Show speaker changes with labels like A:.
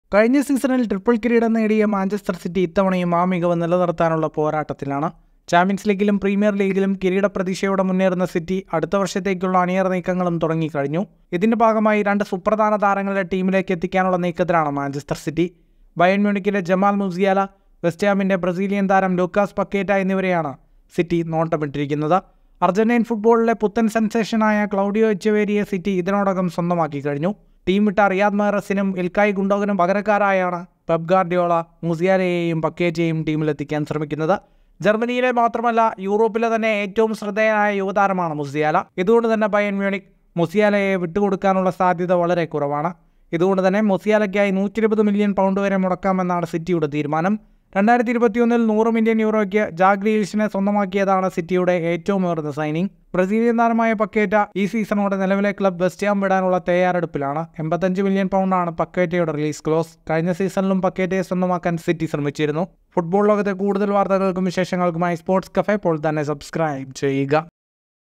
A: കഴിഞ്ഞ സീസണിൽ ട്രിപ്പിൾ കിരീടം നേടിയ മാഞ്ചസ്റ്റർ സിറ്റി ഇത്തവണയും ആ മികവ് നിലനിർത്താനുള്ള പോരാട്ടത്തിലാണ് ചാമ്പ്യൻസ് ലീഗിലും പ്രീമിയർ ലീഗിലും കിരീട പ്രതീക്ഷയോടെ മുന്നേറുന്ന സിറ്റി അടുത്ത വർഷത്തേക്കുള്ള അണിയറ നീക്കങ്ങളും തുടങ്ങിക്കഴിഞ്ഞു ഇതിന്റെ ഭാഗമായി രണ്ട് സുപ്രധാന താരങ്ങളെ ടീമിലേക്ക് എത്തിക്കാനുള്ള നീക്കത്തിലാണ് മാഞ്ചസ്റ്റർ സിറ്റി ബയൺ മ്യൂണിക്കിലെ ജമാൽ മുസിയാല വെസ്റ്റ്ഹാമിന്റെ ബ്രസീലിയൻ താരം ലൂക്കാസ് പക്കേറ്റ എന്നിവരെയാണ് സിറ്റി നോട്ടമിട്ടിരിക്കുന്നത് അർജന്റീൻ ഫുട്ബോളിലെ പുത്തൻ സെൻസേഷനായ ക്ലൗഡിയോ എച്ചവേരിയെ സിറ്റി ഇതിനോടകം സ്വന്തമാക്കി കഴിഞ്ഞു ടീം വിട്ട റിയാദ് മെഹറസിനും ഇൽക്കായ് ഗുണ്ടോഗനും പകരക്കാരായാണ് പെപ് ഗാർഡിയോള മുസിയാലയെയും പക്കേറ്റയെയും ടീമിലെത്തിക്കാൻ ശ്രമിക്കുന്നത് ജർമ്മനിയിലെ മാത്രമല്ല യൂറോപ്പിലെ തന്നെ ഏറ്റവും ശ്രദ്ധേയനായ യുവതാരമാണ് മുസിയാല ഇതുകൊണ്ട് തന്നെ ബയൻ മ്യൂണിക് മുസിയാലയെ വിട്ടുകൊടുക്കാനുള്ള സാധ്യത വളരെ കുറവാണ് ഇതുകൊണ്ട് തന്നെ മുസിയാലയ്ക്കായി നൂറ്റി ഇരുപത് മില്യൺ പൗണ്ട് വരെ മുടക്കാമെന്നാണ് സിറ്റിയുടെ തീരുമാനം രണ്ടായിരത്തി ഇരുപത്തിയൊന്നിൽ നൂറ് മില്യൺ യൂറോയ്ക്ക് ജാഗ്രീലിഷിനെ സ്വന്തമാക്കിയതാണ് സിറ്റിയുടെ ഏറ്റവും ഉയർന്ന സൈനിങ് ബ്രസീലിയൻ താരമായ പക്കേറ്റ ഈ സീസണോടെ നിലവിലെ ക്ലബ് വെസ്റ്റ്ഹാം വിടാനുള്ള തയ്യാറെടുപ്പിലാണ് എൺപത്തഞ്ച് മില്യൺ പൗണ്ടാണ് പക്കേറ്റയുടെ റിലീസ് ക്ലോസ് കഴിഞ്ഞ സീസണിലും പക്കേറ്റയെ സ്വന്തമാക്കാൻ സിറ്റി ശ്രമിച്ചിരുന്നു ഫുട്ബോൾ ലോകത്തെ കൂടുതൽ വാർത്തകൾക്കും വിശേഷങ്ങൾക്കുമായി സ്പോർട്സ് കഫേ ഇപ്പോൾ തന്നെ സബ്സ്ക്രൈബ് ചെയ്യുക